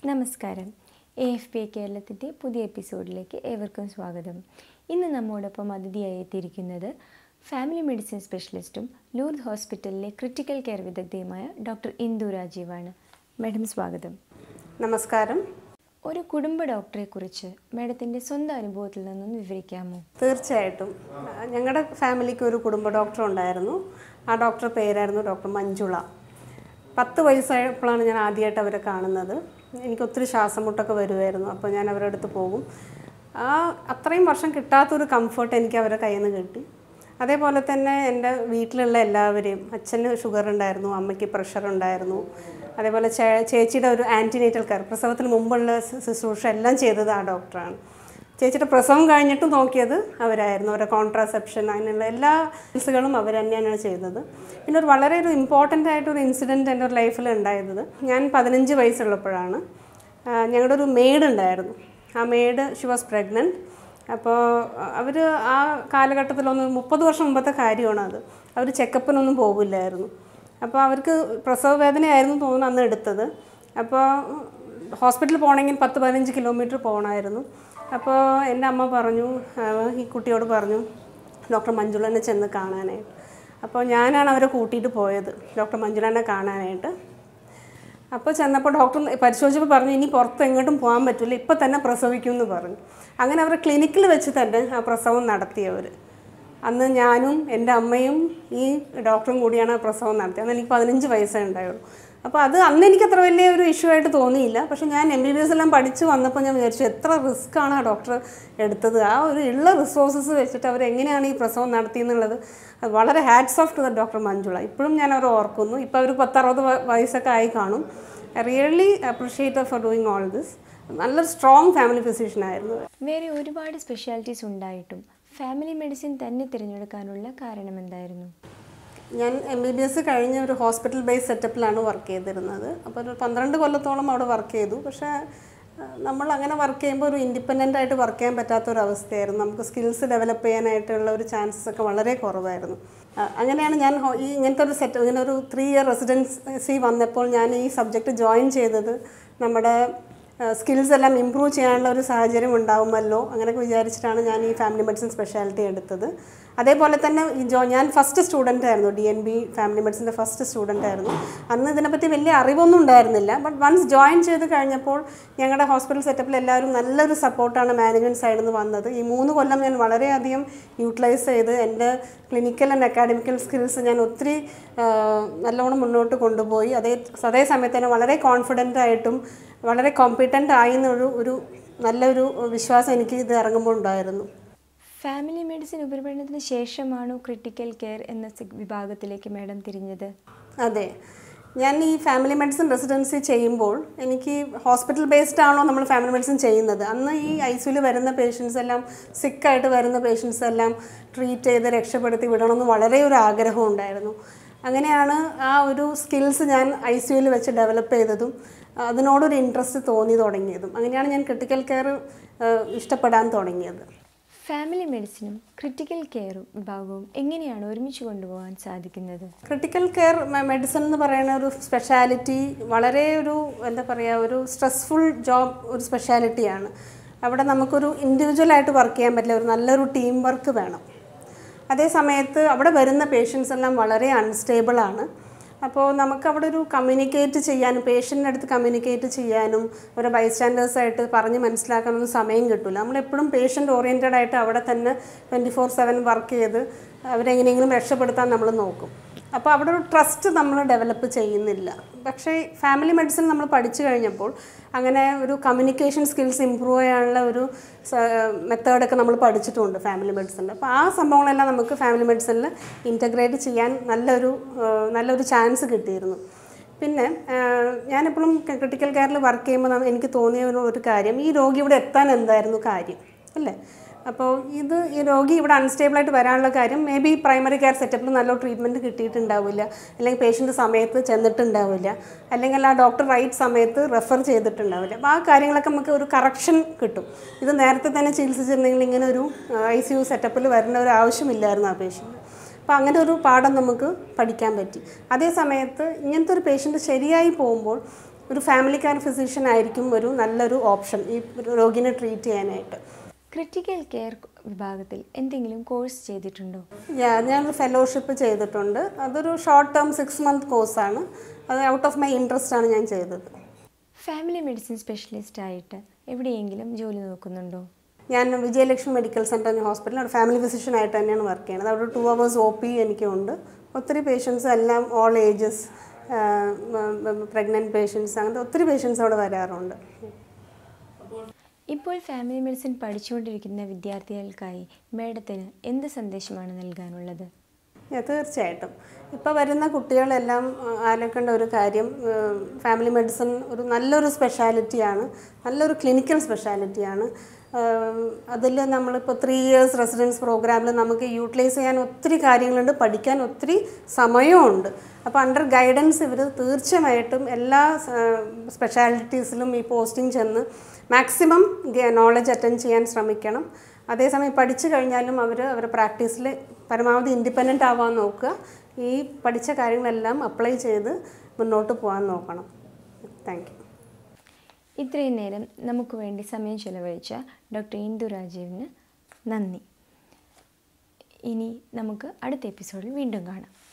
നമസ്കാരം A F P കേരളത്തിൻ്റെ പുതിയ എപ്പിസോഡിലേക്ക് ഏവർക്കും സ്വാഗതം ഇന്ന് നമ്മോടൊപ്പം അതിഥിയായി എത്തിയിരിക്കുന്നത് ഫാമിലി മെഡിസിൻ സ്പെഷ്യലിസ്റ്റും ലൂർദ് ഹോസ്പിറ്റലിലെ ക്രിട്ടിക്കൽ കെയർ വിദഗ്ധയുമായ ഡോക്ടർ ഇന്ദു രാജീവാണ് മാഡം സ്വാഗതം നമസ്കാരം ഒരു കുടുംബ ഡോക്ടറെക്കുറിച്ച് മാഡത്തിൻ്റെ സ്വന്തം അനുഭവത്തിൽ നിന്നും വിവരിക്കാമോ തീർച്ചയായിട്ടും ഞങ്ങളുടെ ഫാമിലിക്ക് ഒരു കുടുംബ ഡോക്ടർ ഉണ്ടായിരുന്നു ആ ഡോക്ടർ പേരായിരുന്നു ഡോക്ടർ മഞ്ജുള പത്ത് വയസ്സായപ്പോഴാണ് ഞാൻ ആദ്യമായിട്ട് അവരെ കാണുന്നത് എനിക്ക് ഒത്തിരി ശ്വാസം മുട്ടൊക്കെ വരുമായിരുന്നു അപ്പോൾ ഞാൻ അവരുടെ അടുത്ത് പോകും ആ അത്രയും വർഷം കിട്ടാത്തൊരു കംഫർട്ട് എനിക്ക് അവരുടെ കയ്യിൽ നിന്ന് കിട്ടി അതേപോലെ തന്നെ എൻ്റെ വീട്ടിലുള്ള എല്ലാവരെയും അച്ഛന് ഷുഗർ ഉണ്ടായിരുന്നു അമ്മയ്ക്ക് പ്രഷർ ഉണ്ടായിരുന്നു അതേപോലെ ചേ ചേച്ചിയുടെ ഒരു ആൻറ്റിനേറ്റൽ കെയർ പ്രസവത്തിന് മുമ്പുള്ള ശു- ശുശ്രൂഷ എല്ലാം ചെയ്തത് ആ ഡോക്ടറാണ് ചേച്ചിയുടെ പ്രസവം കഴിഞ്ഞിട്ട് നോക്കിയത് അവരായിരുന്നു അവരുടെ കോൺട്രാസെപ്ഷൻ അതിനുള്ള എല്ലാ ചികിത്സകളും അവർ തന്നെയാണ് ചെയ്തത് പിന്നെ ഒരു വളരെ ഒരു ഇമ്പോർട്ടൻ്റ് ആയിട്ടൊരു ഇൻസിഡൻറ്റ് എൻ്റെ ഒരു ലൈഫിൽ ഉണ്ടായത് ഞാൻ പതിനഞ്ച് വയസ്സുള്ളപ്പോഴാണ് ആ, ഞങ്ങളുടെ ഒരു മെയ്ഡ് ഉണ്ടായിരുന്നു ആ മെയ്ഡ് ഷി വാസ് പ്രഗ്നൻറ്റ് അപ്പോൾ അവർ ആ കാലഘട്ടത്തിലൊന്ന് മുപ്പത് വർഷം മുമ്പത്തെ കാര്യമാണ് അത് അവർ ചെക്കപ്പിനൊന്നും പോകില്ലായിരുന്നു അപ്പോൾ അവർക്ക് പ്രസവ വേദനയായിരുന്നു തോന്നുന്നു അന്ന് എടുത്തത് അപ്പോൾ ഹോസ്പിറ്റലിൽ പോകണമെങ്കിൽ പത്ത് പതിനഞ്ച് കിലോമീറ്റർ പോകണമായിരുന്നു അപ്പോൾ എൻ്റെ അമ്മ പറഞ്ഞു ആ, ഈ കുട്ടിയോട് പറഞ്ഞു ഡോക്ടർ മഞ്ജുളനെ ചെന്ന് കാണാനായിട്ട് അപ്പോൾ ഞാനാണ് അവരെ കൂട്ടിയിട്ട് പോയത് ഡോക്ടർ മഞ്ജുളനെ കാണാനായിട്ട് അപ്പോൾ ചെന്നപ്പോൾ ഡോക്ടർ പരിശോധിച്ചപ്പോൾ പറഞ്ഞു ഇനി പുറത്ത് എങ്ങോട്ടും പോകാൻ പറ്റില്ല ഇപ്പം തന്നെ പ്രസവിക്കും എന്ന് പറഞ്ഞു അങ്ങനെ അവർ ക്ലിനിക്കിൽ വെച്ച് തന്നെ ആ പ്രസവം നടത്തിയവർ അന്ന് ഞാനും എൻ്റെ അമ്മയും ഈ ഡോക്ടറും കൂടിയാണ് ആ പ്രസവം നടത്തിയത് അന്ന് എനിക്ക് പതിനഞ്ച് വയസ്സേ ഉണ്ടായുള്ളൂ അപ്പോൾ അത് അന്ന് എനിക്ക് അത്ര വലിയ ഒരു ഇഷ്യൂ ആയിട്ട് തോന്നിയില്ല പക്ഷേ ഞാൻ എം ബി ബി എസ് എല്ലാം പഠിച്ച് വന്നപ്പോൾ ഞാൻ വിചാരിച്ചു എത്ര റിസ്ക് ആണ് ആ ഡോക്ടർ എടുത്തത് ആ ഒരു ഉള്ള റിസോഴ്സസ് വെച്ചിട്ട് അവർ എങ്ങനെയാണ് ഈ പ്രസവം നടത്തിയെന്നുള്ളത് അത് വളരെ hats off to the doctor Manjula ഇപ്പോഴും ഞാൻ അവർ ഓർക്കുന്നു ഇപ്പോൾ അവർ പത്തറുപത് വ- വയസ്സൊക്കെ ആയി കാണും I really appreciate for doing all this നല്ലൊരു സ്ട്രോങ് ഫാമിലി ഫിസിഷ്യൻ ആയിരുന്നു വേറെ ഒരുപാട് സ്പെഷ്യാലിറ്റീസ് ഉണ്ടായിട്ടും ഫാമിലി മെഡിസിൻ തന്നെ തിരഞ്ഞെടുക്കാനുള്ള കാരണം എന്തായിരുന്നു ഞാൻ എം ബി ബി എസ് കഴിഞ്ഞ ഒരു ഹോസ്പിറ്റൽ ബേസ് സെറ്റപ്പിലാണ് വർക്ക് ചെയ്തിരുന്നത് അപ്പോൾ ഒരു പന്ത്രണ്ട് കൊല്ലത്തോളം അവിടെ വർക്ക് ചെയ്തു പക്ഷേ ആ, നമ്മൾ അങ്ങനെ വർക്ക് ചെയ്യുമ്പോൾ ഒരു ഇൻഡിപെൻഡൻ്റ് ആയിട്ട് വർക്ക് ചെയ്യാൻ പറ്റാത്ത ഒരു അവസ്ഥയായിരുന്നു നമുക്ക് സ്കിൽസ് ഡെവലപ്പ് ചെയ്യാനായിട്ടുള്ള ഒരു ചാൻസസ് ഒക്കെ വളരെ കുറവായിരുന്നു ആ, അങ്ങനെയാണ് ഞാൻ ഹോ- ഈ ഇങ്ങനത്തെ ഒരു സെറ്റ് ഇങ്ങനെ ഒരു ത്രീ ഇയർ റെസിഡൻസി വന്നപ്പോൾ ഞാൻ ഈ സബ്ജക്റ്റ് ജോയിൻ ചെയ്തത് നമ്മുടെ സ്കിൽസ് എല്ലാം ഇമ്പ്രൂവ് ചെയ്യാനുള്ള ഒരു സാഹചര്യം ഉണ്ടാവുമല്ലോ അങ്ങനെയൊക്കെ വിചാരിച്ചിട്ടാണ് ഞാൻ ഈ ഫാമിലി മെഡിസിൻ സ്പെഷ്യാലിറ്റി എടുത്തത് അതേപോലെ തന്നെ ഈ ജോ ഞാൻ ഫസ്റ്റ് സ്റ്റുഡൻ്റ് ആയിരുന്നു ഡി എൻ ബി ഫാമിലി മെഡിസിൻ്റെ ഫസ്റ്റ് സ്റ്റുഡൻ്റ് ആയിരുന്നു അന്ന് ഇതിനെപ്പറ്റി വലിയ അറിവൊന്നും ഉണ്ടായിരുന്നില്ല ബട്ട് വൺസ് ജോയിൻ ചെയ്ത് കഴിഞ്ഞപ്പോൾ ഞങ്ങളുടെ ഹോസ്പിറ്റൽ സെറ്റപ്പിൽ എല്ലാവരും നല്ലൊരു സപ്പോർട്ടാണ് മാനേജ്മെൻറ്റ് സൈഡിൽ നിന്ന് വന്നത് ഈ മൂന്ന് കൊല്ലം ഞാൻ വളരെയധികം യൂട്ടിലൈസ് ചെയ്ത് എൻ്റെ ക്ലിനിക്കൽ ആൻഡ് അക്കാഡമിക്കൽ സ്കിൽസ് ഞാൻ ഒത്തിരി ആ, നല്ലോണം മുന്നോട്ട് കൊണ്ടുപോയി അതേ അതേ സമയത്ത് തന്നെ വളരെ കോൺഫിഡൻ്റ് ആയിട്ടും വളരെ കോമ്പിറ്റൻ്റ് ആയി എന്നൊരു ഒരു നല്ലൊരു വിശ്വാസം എനിക്ക് ഇത് ഇറങ്ങുമ്പോൾ ഉണ്ടായിരുന്നു ഫാമിലി മെഡിസിൻ ഉപരിപഠനത്തിന് ശേഷമാണോ ക്രിട്ടിക്കൽ കെയർ എന്ന സെ- വിഭാഗത്തിലേക്ക് മാഡം തിരിഞ്ഞത് അതെ ഞാൻ ഈ ഫാമിലി മെഡിസിൻ റെസിഡൻസി ചെയ്യുമ്പോൾ എനിക്ക് ഹോസ്പിറ്റൽ ബേസ്ഡ് ആണോ നമ്മൾ ഫാമിലി മെഡിസിൻ ചെയ്യുന്നത് അന്ന് ഈ ഐ സിയിൽ വരുന്ന പേഷ്യൻസ് എല്ലാം സിക്കായിട്ട് വരുന്ന പേഷ്യൻസ് എല്ലാം ട്രീറ്റ് ചെയ്ത് രക്ഷപ്പെടുത്തി വിടണമെന്ന് വളരെ ഒരു ആഗ്രഹം ഉണ്ടായിരുന്നു അങ്ങനെയാണ് ആ ഒരു സ്കിൽസ് ഞാൻ ഐ സിയുയിൽ വെച്ച് ഡെവലപ്പ് ചെയ്തതും അതിനോടൊരു ഇൻട്രസ്റ്റ് തോന്നി തുടങ്ങിയതും അങ്ങനെയാണ് ഞാൻ ക്രിട്ടിക്കൽ കെയർ ഇഷ്ടപ്പെടാൻ തുടങ്ങിയത് ഫാമിലി മെഡിസിനും ക്രിട്ടിക്കൽ കെയറും വിഭാഗവും എങ്ങനെയാണ് ഒരുമിച്ച് കൊണ്ടുപോകാൻ സാധിക്കുന്നത് ക്രിട്ടിക്കൽ കെയർ മെഡിസിൻ എന്ന് പറയുന്ന ഒരു സ്പെഷ്യാലിറ്റി വളരെ ഒരു എന്താ പറയുക ഒരു സ്ട്രെസ്ഫുൾ ജോബ് ഒരു സ്പെഷ്യാലിറ്റിയാണ് അവിടെ നമുക്കൊരു ഇൻഡിവിജ്വലായിട്ട് വർക്ക് ചെയ്യാൻ പറ്റില്ല ഒരു നല്ലൊരു ടീം വർക്ക് വേണം അതേ സമയത്ത് അവിടെ വരുന്ന പേഷ്യൻസ് എല്ലാം വളരെ അൺസ്റ്റേബിൾ ആണ് അപ്പോൾ നമുക്ക് അവിടെ ഒരു കമ്മ്യൂണിക്കേറ്റ് ചെയ്യാനും പേഷ്യൻ്റെ അടുത്ത് കമ്മ്യൂണിക്കേറ്റ് ചെയ്യാനും ഒരു ബൈസ്റ്റാൻഡേഴ്സായിട്ട് പറഞ്ഞ് മനസ്സിലാക്കാനൊന്നും സമയം കിട്ടില്ല നമ്മളെപ്പോഴും പേഷ്യൻ്റ് ഓറിയൻറ്റഡ് ആയിട്ട് അവിടെ തന്നെ ട്വൻറ്റി ഫോർ സെവൻ വർക്ക് ചെയ്ത് അവരെങ്ങനെയെങ്കിലും രക്ഷപ്പെടുത്താൻ നമ്മൾ നോക്കും അപ്പോൾ അവിടെ ഒരു ട്രസ്റ്റ് നമ്മൾ ഡെവലപ്പ് ചെയ്യുന്നില്ല പക്ഷേ ഫാമിലി മെഡിസിൻ നമ്മൾ പഠിച്ചു കഴിഞ്ഞപ്പോൾ അങ്ങനെ ഒരു കമ്മ്യൂണിക്കേഷൻ സ്കിൽസ് ഇമ്പ്രൂവ് ചെയ്യാനുള്ള ഒരു മെത്തേഡൊക്കെ നമ്മൾ പഠിച്ചിട്ടുണ്ട് ഫാമിലി മെഡിസിനിൽ അപ്പോൾ ആ സംഭവങ്ങളെല്ലാം നമുക്ക് ഫാമിലി മെഡിസിനിൽ ഇൻറ്റഗ്രേറ്റ് ചെയ്യാൻ നല്ലൊരു ആ, നല്ലൊരു ചാൻസ് കിട്ടിയിരുന്നു പിന്നെ ആ, ഞാനെപ്പോഴും ക്രിട്ടിക്കൽ കെയറിൽ വർക്ക് ചെയ്യുമ്പോൾ നമ്മ- എനിക്ക് തോന്നിയ ഒരു ഒരു കാര്യം ഈ രോഗി ഇവിടെ എത്താൻ എന്തായിരുന്നു കാര്യം അല്ലേ അപ്പോൾ ഇത് ഈ രോഗി ഇവിടെ അൺസ്റ്റേബിളായിട്ട് വരാനുള്ള കാര്യം മേ ബി പ്രൈമറി കെയർ സെറ്റപ്പിൽ നല്ല ട്രീറ്റ്മെൻറ്റ് കിട്ടിയിട്ടുണ്ടാവില്ല അല്ലെങ്കിൽ പേഷ്യൻ്റ് സമയത്ത് ചെന്നിട്ടുണ്ടാവില്ല അല്ലെങ്കിൽ ആ ഡോക്ടർ റൈറ്റ് സമയത്ത് റെഫർ ചെയ്തിട്ടുണ്ടാവില്ല അപ്പോൾ ആ കാര്യങ്ങളൊക്കെ നമുക്ക് ഒരു കറക്ഷൻ കിട്ടും ഇത് നേരത്തെ തന്നെ ചികിത്സിച്ചിരുന്നെങ്കിൽ ഇങ്ങനെ ഒരു ഐ സി യു സെറ്റപ്പിൽ വരേണ്ട ഒരു ആവശ്യമില്ലായിരുന്നു ആ പേഷ്യൻ്റ് അപ്പോൾ അങ്ങനെ ഒരു പാഠം നമുക്ക് പഠിക്കാൻ പറ്റി അതേ സമയത്ത് ഇങ്ങനത്തെ ഒരു പേഷ്യൻ്റ് ശരിയായി പോകുമ്പോൾ ഒരു ഫാമിലി കെയർ ഫിസിഷ്യൻ ആയിരിക്കും ഒരു നല്ലൊരു ഓപ്ഷൻ ഈ രോഗിനെ ട്രീറ്റ് ചെയ്യാനായിട്ട് ക്രിട്ടിക്കൽ കെയർ വിഭാഗത്തിൽ എന്തെങ്കിലും കോഴ്സ് ചെയ്തിട്ടുണ്ടോ ഞാൻ ഞാനൊരു ഫെലോഷിപ്പ് ചെയ്തിട്ടുണ്ട് അതൊരു ഷോർട്ട് ടേം സിക്സ് മന്ത് കോഴ്സാണ് അത് ഔട്ട് ഓഫ് മൈ ഇൻട്രസ്റ്റ് ആണ് ഞാൻ ചെയ്തത് ഫാമിലി മെഡിസിൻ സ്പെഷ്യലിസ്റ്റ് ആയിട്ട് എവിടെയെങ്കിലും ജോലി നോക്കുന്നുണ്ടോ ഞാൻ വിജയലക്ഷ്മി മെഡിക്കൽ സെൻറ്റർ ഹോസ്പിറ്റലിൽ ഒരു ഫാമിലി ഫിസിഷ്യൻ ആയിട്ട് തന്നെയാണ് വർക്ക് ചെയ്യുന്നത് അവിടെ ടു അവേഴ്സ് ഒ പി എനിക്കുണ്ട് ഒത്തിരി പേഷ്യൻസ് എല്ലാം ഓൾ ഏജസ് പ്രഗ്നൻറ്റ് പേഷ്യൻസ് അങ്ങനത്തെ ഒത്തിരി പേഷ്യൻസ് അവിടെ വരാറുണ്ട് ഇപ്പോൾ ഫാമിലി മെഡിസിൻ പഠിച്ചുകൊണ്ടിരിക്കുന്ന വിദ്യാർത്ഥികൾക്കായി മേഡത്തിന് എന്ത് സന്ദേശമാണ് നൽകാനുള്ളത് Yeah, തീർച്ചയായിട്ടും ഇപ്പോൾ വരുന്ന കുട്ടികളെല്ലാം ആ, ആലോചിക്കേണ്ട ഒരു കാര്യം ഫാമിലി മെഡിസിൻ ഒരു നല്ലൊരു സ്പെഷ്യാലിറ്റിയാണ് നല്ലൊരു ക്ലിനിക്കൽ സ്പെഷ്യാലിറ്റിയാണ് അതിൽ നമ്മളിപ്പോൾ ത്രീ ഇയേഴ്സ് റെസിഡൻസ് പ്രോഗ്രാമിൽ നമുക്ക് യൂട്ടിലൈസ് ചെയ്യാൻ ഒത്തിരി കാര്യങ്ങളുണ്ട് പഠിക്കാൻ ഒത്തിരി സമയമുണ്ട് അപ്പോൾ അണ്ടർ ഗൈഡൻസ് ഇവർ തീർച്ചയായിട്ടും എല്ലാ സ്പെഷ്യാലിറ്റീസിലും ഈ പോസ്റ്റിംഗ് ചെന്ന് മാക്സിമം നോളജ് അറ്റൻഡ് ചെയ്യാൻ ശ്രമിക്കണം അതേസമയം പഠിച്ചു കഴിഞ്ഞാലും അവർ അവരുടെ പ്രാക്ടീസിൽ പരമാവധി ഇൻഡിപെൻഡൻ്റ് ആവാൻ നോക്കുക ഈ പഠിച്ച കാര്യങ്ങളെല്ലാം അപ്ലൈ ചെയ്ത് മുന്നോട്ട് പോകാൻ നോക്കണം താങ്ക് യു ഇത്രയും നേരം നമുക്ക് വേണ്ടി സമയം ചെലവഴിച്ച ഡോക്ടർ ഇന്ദു രാജീവിന് നന്ദി ഇനി നമുക്ക് അടുത്ത എപ്പിസോഡിൽ വീണ്ടും കാണാം